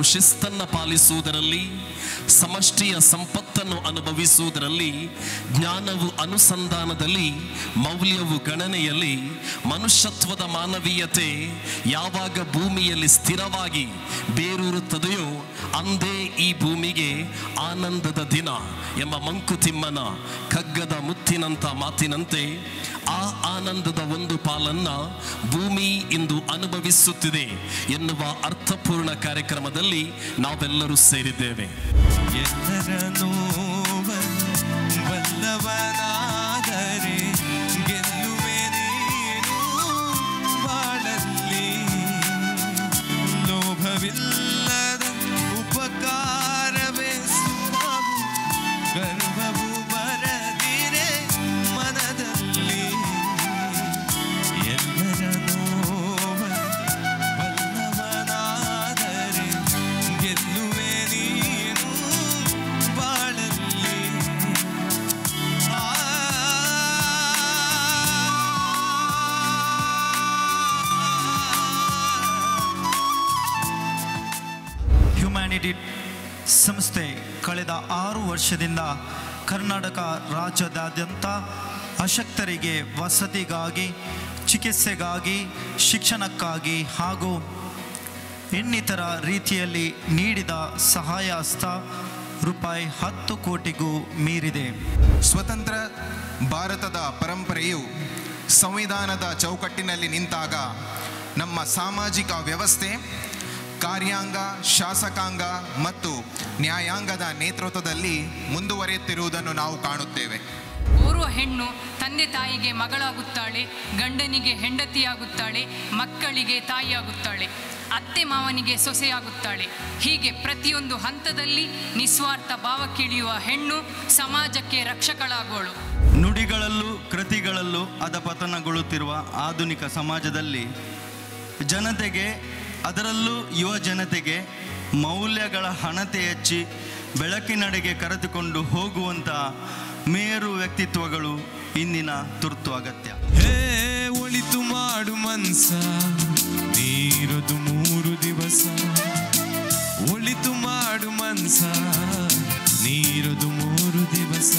ಶಿಸ್ತನ್ನು ಪಾಲಿಸುವುದರಲ್ಲಿ ಸಮಷ್ಟಿಯ ಸಂಪತ್ತನ್ನು ಅನುಭವಿಸುವುದರಲ್ಲಿ ಜ್ಞಾನವು ಅನುಸಂಧಾನದಲ್ಲಿ ಮೌಲ್ಯವು ಗಣನೆಯಲ್ಲಿ ಮನುಷ್ಯತ್ವದ ಮಾನವೀಯತೆ ಯಾವಾಗ ಭೂಮಿಯಲ್ಲಿ ಸ್ಥಿರವಾಗಿ ಬೇರೂರುತ್ತದೆಯೋ ಅಂದೇ ಈ ಭೂಮಿಗೆ ಆನಂದದ ದಿನ ಎಂಬ ಮಂಕುತಿಮ್ಮನ ಕಗ್ಗದ ಮುತ್ತಿನಂತ ಮಾತಿನಂತೆ ಆ ಆನಂದದ ಒಂದು ಪಾಲನ್ನ ಭೂಮಿ ಇಂದು ಅನುಭವಿಸುತ್ತಿದೆ ಎನ್ನುವ ಅರ್ಥಪೂರ್ಣ ಕಾರ್ಯಕ್ರಮದಲ್ಲಿ ನಾವೆಲ್ಲರೂ ಸೇರಿದ್ದೇವೆ ಎಲ್ಲರ ನೋವನ್ನು ಬಲ್ಲವನಾದರೆ ಗೆಲ್ಲುವೆ ನೀನು ಬಾಳಲ್ಲಿ ಲೋಭವಿಲ್ಲದ ಉಪಕಾರವೇ ಸುಖವು ಗರ್ವವು ಬರದಿರೆ ಮನದಲ್ಲಿ ಎಲ್ಲರ ನೋವನ್ನು ಬಲ್ಲವನಾದರೆ ಗೆಲ್ಲುವೆ ನೀನು ಬಾಳಲ್ಲಿ ಆ ಹ್ಯುಮ್ಯಾನಿಟಿ ಸಂಸ್ಥೆ ಕಳೆದ ಆರು ವರ್ಷದಿಂದ ಕರ್ನಾಟಕ ರಾಜ್ಯದಾದ್ಯಂತ ಅಶಕ್ತರಿಗೆ ವಸತಿಗಾಗಿ ಚಿಕಿತ್ಸೆಗಾಗಿ ಶಿಕ್ಷಣಕ್ಕಾಗಿ ಹಾಗೂ ಇನ್ನಿತರ ರೀತಿಯಲ್ಲಿ ನೀಡಿದ ಸಹಾಯ ಹಸ್ತ ರೂಪಾಯಿ ಹತ್ತು ಕೋಟಿಗೂ ಮೀರಿದೆ ಸ್ವತಂತ್ರ ಭಾರತದ ಪರಂಪರೆಯು ಸಂವಿಧಾನದ ಚೌಕಟ್ಟಿನಲ್ಲಿ ನಿಂತಾಗ ನಮ್ಮ ಸಾಮಾಜಿಕ ವ್ಯವಸ್ಥೆ ಕಾರ್ಯಾಂಗ ಶಾಸಕಾಂಗ ಮತ್ತು ನ್ಯಾಯಾಂಗದ ನೇತೃತ್ವದಲ್ಲಿ ಮುಂದುವರಿಯುತ್ತಿರುವುದನ್ನು ನಾವು ಕಾಣುತ್ತೇವೆ ಓರ್ವ ಹೆಣ್ಣು ತಂದೆ ತಾಯಿಗೆ ಮಗಳಾಗುತ್ತಾಳೆ ಗಂಡನಿಗೆ ಹೆಂಡತಿಯಾಗುತ್ತಾಳೆ ಮಕ್ಕಳಿಗೆ ತಾಯಿಯಾಗುತ್ತಾಳೆ ಅತ್ತೆ ಮಾವನಿಗೆ ಸೊಸೆಯಾಗುತ್ತಾಳೆ ಹೀಗೆ ಪ್ರತಿಯೊಂದು ಹಂತದಲ್ಲಿ ನಿಸ್ವಾರ್ಥ ಭಾವಕ್ಕಿಳಿಯುವ ಹೆಣ್ಣು ಸಮಾಜಕ್ಕೆ ರಕ್ಷಕಳಾಗುವಳು ನುಡಿಗಳಲ್ಲೂ ಕೃತಿಗಳಲ್ಲೂ ಅಧಪತನಗೊಳ್ಳುತ್ತಿರುವ ಆಧುನಿಕ ಸಮಾಜದಲ್ಲಿ ಜನತೆಗೆ ಅದರಲ್ಲೂ ಯುವ ಜನತೆಗೆ ಮೌಲ್ಯಗಳ ಹಣತೆ ಹೆಚ್ಚಿ ಬೆಳಕಿನಡೆಗೆ ಕರೆದುಕೊಂಡು ಹೋಗುವಂಥ ಮೇರು ವ್ಯಕ್ತಿತ್ವಗಳು ಇಂದಿನ ತುರ್ತು ಅಗತ್ಯ ಹೇ ಒಳಿತು ಮಾಡು ಮನ್ಸ ನೀರದು ಮೂರು ದಿವಸ ಒಳಿತು ಮಾಡು ಮನ್ಸ ನೀರದು ಮೂರು ದಿವಸ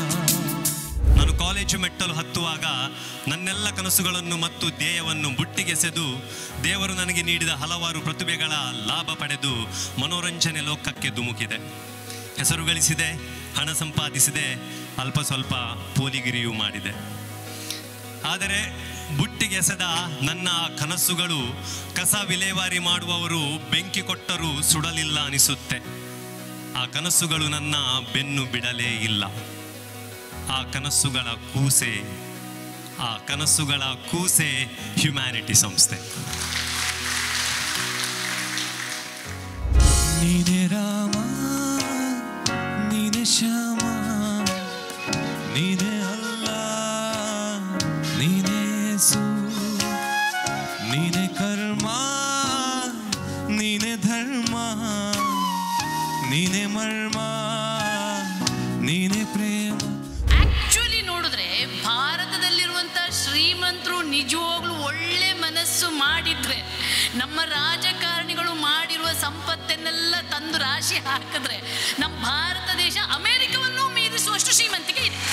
ನಾನು ಕಾಲೇಜು ಮೆಟ್ಟಲು ಹತ್ತುವಾಗ ನನ್ನೆಲ್ಲ ಕನಸುಗಳನ್ನು ಮತ್ತು ಧ್ಯೇಯವನ್ನು ಬುಟ್ಟಿಗೆಸೆದು ದೇವರು ನನಗೆ ನೀಡಿದ ಹಲವಾರು ಪ್ರತಿಭೆಗಳ ಲಾಭ ಪಡೆದು ಮನೋರಂಜನೆ ಲೋಕಕ್ಕೆ ಧುಮುಕಿದೆ ಹೆಸರು ಗಳಿಸಿದೆ ಹಣ ಸಂಪಾದಿಸಿದೆ ಅಲ್ಪ ಸ್ವಲ್ಪ ಪೋಲಿಗಿರಿಯೂ ಮಾಡಿದೆ ಆದರೆ ಬುಟ್ಟಿಗೆಸೆದ ನನ್ನ ಆ ಕನಸುಗಳು ಕಸ ವಿಲೇವಾರಿ ಮಾಡುವವರು ಬೆಂಕಿ ಕೊಟ್ಟರೂ ಸುಡಲಿಲ್ಲ ಅನಿಸುತ್ತೆ ಆ ಕನಸುಗಳು ನನ್ನ ಬೆನ್ನು ಬಿಡಲೇ ಇಲ್ಲ ಆ ಕನಸುಗಳ ಕೂಸೆ ಆ ಕನಸುಗಳ ಕೂಸೆ ಹ್ಯುಮ್ಯಾನಿಟಿ ಸಂಸ್ಥೆ ನೀನೆ ರಾಮ ನೀನೆ ಶ್ಯಾಮ ನೀನೆ ಅಲ್ಲ ನೀನೆ ಯೇಸು ನೀನೆ ಕರ್ಮ ನೀನೆ ಧರ್ಮ ನೀನೆ ಮರ್ಮ ನೀನೆ ಪ್ರೇಮ ಆಕ್ಚುಲಿ ನೋಡಿದ್ರೆ ಭಾರತದಲ್ಲಿರುವಂಥ ಶ್ರೀಮಂತರು ನಿಜವಾಗ್ಲೂ ಒಳ್ಳೆ ಮನಸ್ಸು ಮಾಡಿದ್ರೆ ನಮ್ಮ ರಾಜಕಾರಣಿಗಳು ಮಾಡಿರುವ ಸಂಪತ್ತನ್ನೆಲ್ಲ ತಂದು ರಾಶಿ ಹಾಕಿದ್ರೆ ನಮ್ಮ ಭಾರತ ದೇಶ ಅಮೆರಿಕವನ್ನು ಮೀರಿಸುವಷ್ಟು ಶ್ರೀಮಂತಿಕೆ ಇದೆ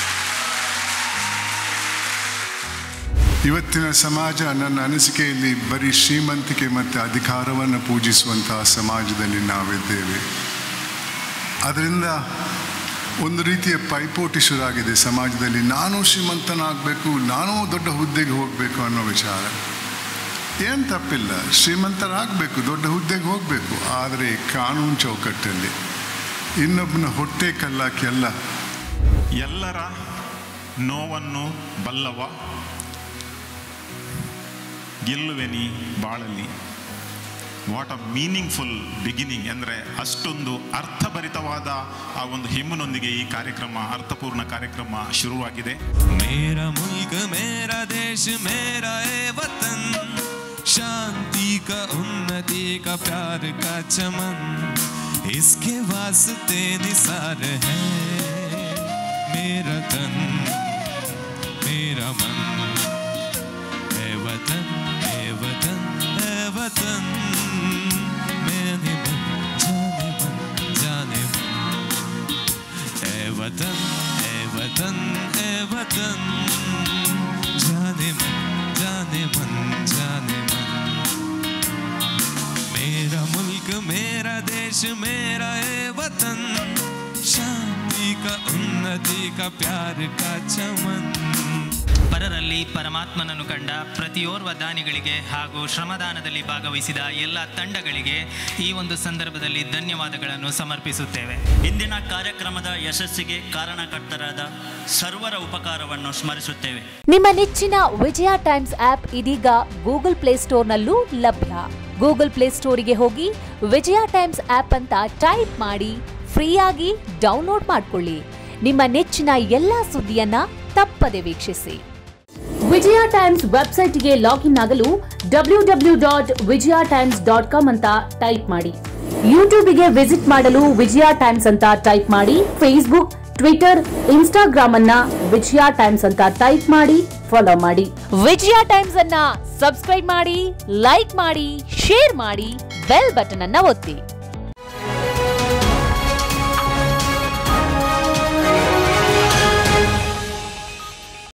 ಇವತ್ತಿನ ಸಮಾಜ ನನ್ನ ಅನಿಸಿಕೆಯಲ್ಲಿ ಬರೀ ಶ್ರೀಮಂತಿಕೆ ಮತ್ತು ಅಧಿಕಾರವನ್ನು ಪೂಜಿಸುವಂತಹ ಸಮಾಜದಲ್ಲಿ ನಾವಿದ್ದೇವೆ ಅದರಿಂದ ಒಂದು ರೀತಿಯ ಪೈಪೋಟಿ ಶುರುವಾಗಿದೆ ಸಮಾಜದಲ್ಲಿ ನಾನು ಶ್ರೀಮಂತನಾಗಬೇಕು ನಾನು ದೊಡ್ಡ ಹುದ್ದೆಗೆ ಹೋಗಬೇಕು ಅನ್ನೋ ವಿಚಾರ ಏನು ತಪ್ಪಿಲ್ಲ ಶ್ರೀಮಂತರಾಗಬೇಕು ದೊಡ್ಡ ಹುದ್ದೆಗೆ ಹೋಗಬೇಕು ಆದರೆ ಕಾನೂನು ಚೌಕಟ್ಟಲ್ಲಿ ಇನ್ನೊಬ್ಬನ ಹೊಟ್ಟೆ ಕಲ್ಲಾಕಿ ಅಲ್ಲ ಎಲ್ಲರ ನೋವನ್ನು ಬಲ್ಲವ ಗೆಲ್ಲುವೆನಿ ಬಾಳಲಿ ವಾಟ್ ಅ ಮೀನಿಂಗ್ಫುಲ್ ಬಿಗಿನಿಂಗ್ ಅಂದರೆ ಅಷ್ಟೊಂದು ಅರ್ಥಭರಿತವಾದ ಆ ಒಂದು ಹಿಮ್ಮನೊಂದಿಗೆ ಈ ಕಾರ್ಯಕ್ರಮ ಅರ್ಥಪೂರ್ಣ ಕಾರ್ಯಕ್ರಮ ಶುರುವಾಗಿದೆ मेरा मुल्क मेरा देश मेरा ए वतन शांति का उन्नति का प्यार का चमन इसके वास्ते निसार है मेरा तन मेरा मन ए वतन ए वतन ए वतन मैंने बन वतन ए वतन ए वतन जाने मन जाने मन जाने मन मेरा मुल्क मेरा देश मेरा ए वतन शांति का उन्नति का प्यार का चमन ಪರರಲ್ಲಿ ಪರಮಾತ್ಮನನ್ನು ಕಂಡ ಪ್ರತಿಯೋರ್ವ ದಾನಿಗಳಿಗೆ ಹಾಗೂ ಶ್ರಮದಾನದಲ್ಲಿ ಭಾಗವಹಿಸಿದ ಎಲ್ಲ ತಂಡಗಳಿಗೆ ಈ ಒಂದು ಸಂದರ್ಭದಲ್ಲಿ ಧನ್ಯವಾದಗಳನ್ನು ಸಮರ್ಪಿಸುತ್ತೇವೆ ಇಂದಿನ ಕಾರ್ಯಕ್ರಮದ ಯಶಸ್ಸಿಗೆ ಕಾರಣಕರ್ತರಾದ ಸರ್ವರ ಉಪಕಾರವನ್ನು ಸ್ಮರಿಸುತ್ತೇವೆ ನಿಮ್ಮ ನೆಚ್ಚಿನ ವಿಜಯ ಟೈಮ್ಸ್ ಆಪ್ ಇದೀಗ ಗೂಗಲ್ ಪ್ಲೇಸ್ಟೋರ್ನಲ್ಲೂ ಲಭ್ಯ ಗೂಗಲ್ ಪ್ಲೇಸ್ಟೋರಿಗೆ ಹೋಗಿ ವಿಜಯ ಟೈಮ್ಸ್ ಆಪ್ ಅಂತ ಟೈಪ್ ಮಾಡಿ ಫ್ರೀಯಾಗಿ ಡೌನ್ಲೋಡ್ ಮಾಡಿಕೊಳ್ಳಿ ನಿಮ್ಮ ನೆಚ್ಚಿನ ಎಲ್ಲಾ ಸುದ್ದಿಯನ್ನ ತಪ್ಪದೆ ವೀಕ್ಷಿಸಿ ವಿಜಯ ಟೈಮ್ಸ್ ವೆಬ್ಸೈಟ್ಗೆ ಲಾಗಿನ್ ಆಗಲು W W dot Vijaya Times dot com ಅಂತ ಟೈಪ್ ಮಾಡಿ ಯೂಟ್ಯೂಬ್ಗೆ ವಿಸಿಟ್ ಮಾಡಲು ವಿಜಯ ಟೈಮ್ಸ್ ಅಂತ ಟೈಪ್ ಮಾಡಿ ಫೇಸ್ಬುಕ್ ಟ್ವಿಟರ್ ಇನ್ಸ್ಟಾಗ್ರಾಮ್ ಅನ್ನ ವಿಜಯ ಟೈಮ್ಸ್ ಅಂತ ಟೈಪ್ ಮಾಡಿ ಫಾಲೋ ಮಾಡಿ ವಿಜಯ ಟೈಮ್ಸ್ ಅನ್ನ ಸಬ್ಸ್ಕ್ರೈಬ್ ಮಾಡಿ ಲೈಕ್ ಮಾಡಿ ಶೇರ್ ಮಾಡಿ ಬೆಲ್ ಬಟನ್ ಅನ್ನ ಒತ್ತಿ